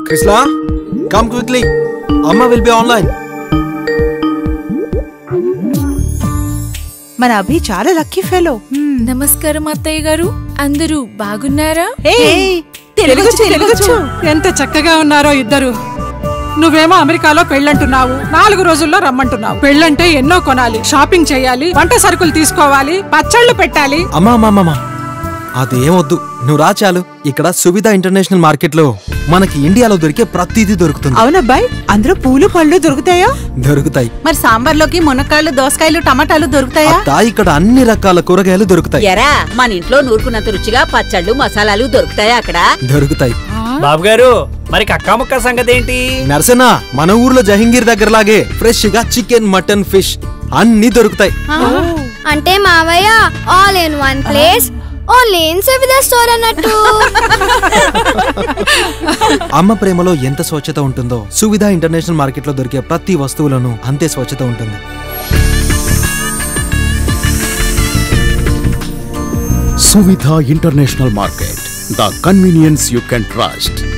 క్రిస్లా come quickly అమ్మ will be online మన అభి చాలా లక్కీ ఫెలో నమస్కారం అత్తయ్య గారు అందరూ బాగున్నారా తెలుగొచ్చు తెలుగొచ్చు ఎంత చక్కగా ఉన్నారో ఇద్దరు నువ్వేమో అమెరికాలో పెళ్ళంటున్నావు నాలుగు రోజుల్లో రమ్మంటున్నావు పెళ్ళంటే ఎన్నో కొనాలి షాపింగ్ చేయాలి వంట సరుకులు తీసుకోవాలి పచ్చళ్ళు పెట్టాలి అమ్మా అమ్మా అమ్మా అదేం వద్దు నువ్వు రా చాలు ఇక్కడ సువిధ ఇంటర్నేషనల్ మార్కెట్ లో మనకి ఇండియాలో దొరికే ప్రతిదీ దొరుకుతుంది అవునబ్బాయ్ అందులో పూలు పళ్ళు దొరుకుతాయా దొరుకుతాయి మరి సాంబార్లోకి మునక్కాయలు దోసకాయలు టమాటాలు దొరుకుతాయా అత్తా ఇక్కడ అన్ని రకాల కూరగాయలు దొరుకుతాయి ఎరా మన ఇంట్లో నూరుకున్నంత రుచిగా పచ్చళ్ళు మసాలాలు దొరుకుతాయా అక్కడ దొరుకుతాయి బాబు గారు మరి కక్కా ముక్క సంగతి ఏంటి నరసన మన ఊర్లో జహంగీర్ దగ్గర లాగే ఫ్రెష్ గా చికెన్ మటన్ ఫిష్ అన్ని దొరుకుతాయి అంటే మావయ్య all in one place only in Savida store అన్నట్టు అమ్మ ప్రేమలో ఎంత స్వచ్ఛత ఉంటుందో సువిధ ఇంటర్నేషనల్ మార్కెట్ లో దొరికే ప్రతి వస్తువులోనూ అంతే స్వచ్ఛత ఉంటుంది Suvitha International Market. The convenience you can trust.